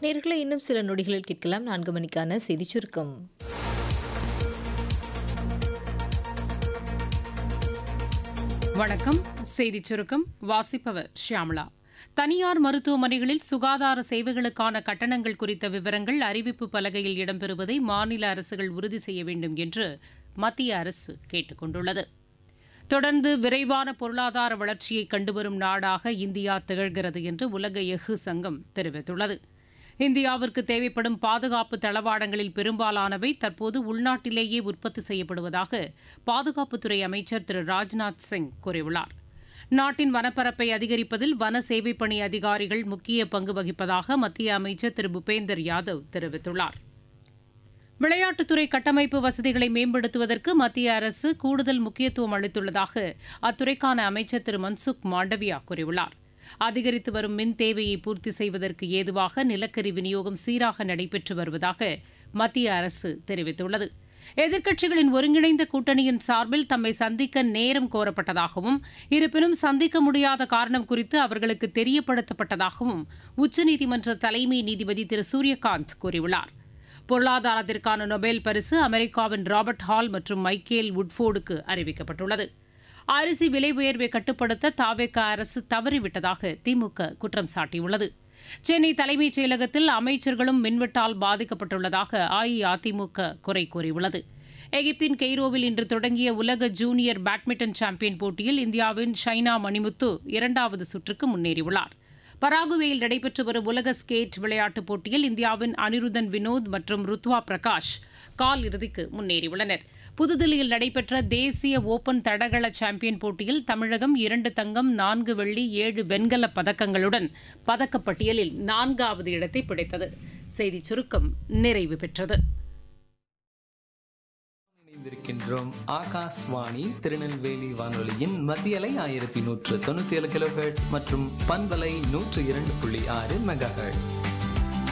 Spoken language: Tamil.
நேர்களை இன்னும் சில நொடிகளில் கேட்கலாம் நான்கு மணிக்கான செய்தி சுருக்கம் வணக்கம் செய்திச் சுருக்கம் வாசிப்பவர் ஷியாமளா தனியார் மருத்துவமனைகளில் சுகாதார சேவைகளுக்கான கட்டணங்கள் குறித்த விவரங்கள் அறிவிப்பு பலகையில் இடம்பெறுவதை மாநில அரசுகள் உறுதி செய்ய வேண்டும் என்று மத்திய அரசு கேட்டுக் கொண்டுள்ளது தொடர்ந்து விரைவான பொருளாதார வளர்ச்சியை கண்டுவரும் நாடாக இந்தியா திகழ்கிறது என்று உலக எஃகு சங்கம் தெரிவித்துள்ளது இந்தியாவிற்கு தேவைப்படும் பாதுகாப்பு தளவாடங்களில் பெரும்பாலானவை தற்போது உள்நாட்டிலேயே உற்பத்தி செய்யப்படுவதாக பாதுகாப்புத்துறை அமைச்சர் திரு ராஜ்நாத் சிங் கூறியுள்ளார் நாட்டின் வனப்பரப்பை அதிகரிப்பதில் வன சேவைப் பணி அதிகாரிகள் முக்கிய பங்கு வகிப்பதாக மத்திய அமைச்சர் திரு பூபேந்தர் யாதவ் தெரிவித்துள்ளார் விளையாட்டுத்துறை கட்டமைப்பு வசதிகளை மேம்படுத்துவதற்கு மத்திய அரசு கூடுதல் முக்கியத்துவம் அளித்துள்ளதாக அத்துறைக்கான அமைச்சர் திரு மன்சுக் மாண்டவியா கூறியுள்ளார் அதிகரித்து வரும் மின் தேவையை பூர்த்தி செய்வதற்கு ஏதுவாக நிலக்கரி விநியோகம் சீராக நடைபெற்று வருவதாக மத்திய அரசு தெரிவித்துள்ளது எதிர்க்கட்சிகளின் ஒருங்கிணைந்த கூட்டணியின் சார்பில் தம்மை சந்திக்க நேரம் கோரப்பட்டதாகவும் இருப்பினும் சந்திக்க முடியாத காரணம் குறித்து அவர்களுக்கு தெரியப்படுத்தப்பட்டதாகவும் உச்சநீதிமன்ற தலைமை நீதிபதி திரு சூரியகாந்த் கூறியுள்ளார் பொருளாதாரத்திற்கான நொபேல் பரிசு அமெரிக்காவின் ராபர்ட் ஹால் மற்றும் மைக்கேல் உட்ஃபோர்டுக்கு அறிவிக்கப்பட்டுள்ளது அரிசி விலை உயர்வை கட்டுப்படுத்த தாவேக அரசு தவறிவிட்டதாக திமுக குற்றம் சாட்டியுள்ளது சென்னை தலைமைச் செயலகத்தில் அமைச்சர்களும் மின்வெட்டால் பாதிக்கப்பட்டுள்ளதாக அஇஅதிமுக குறை கூறியுள்ளது எகிப்தின் கெய்ரோவில் இன்று தொடங்கிய உலக ஜூனியர் பேட்மிண்டன் சாம்பியன் போட்டியில் இந்தியாவின் ஷைனா மணிமுத்து இரண்டாவது சுற்றுக்கு முன்னேறியுள்ளார் பராகுவேயில் நடைபெற்று வரும் உலக ஸ்கேட் விளையாட்டுப் போட்டியில் இந்தியாவின் அனிருதன் வினோத் மற்றும் ருத்வா பிரகாஷ் கால் இறுதிக்கு முன்னேறியுள்ளனர் புதுதில்லியில் நடைபெற்ற தேசிய ஓபன் தடகள சாம்பியன் போட்டியில் தமிழகம் இரண்டு தங்கம் நான்கு வெள்ளி ஏழு வெண்கலப் பதக்கங்களுடன் பதக்கப்பட்டியலில் நான்காவது இடத்தை பிடித்தது செய்திச் சுருக்கம் நிறைவு பெற்றது இணைந்திருக்கின்றோம் ஆகாஷ்வாணி திருநெல்வேலி வானொலியின் மத்தியலை ஆயிரத்தி நூற்று தொண்ணூத்தி ஏழு கிலோ மற்றும் பண்பலை நூற்று இரண்டு புள்ளி ஆறு மெகா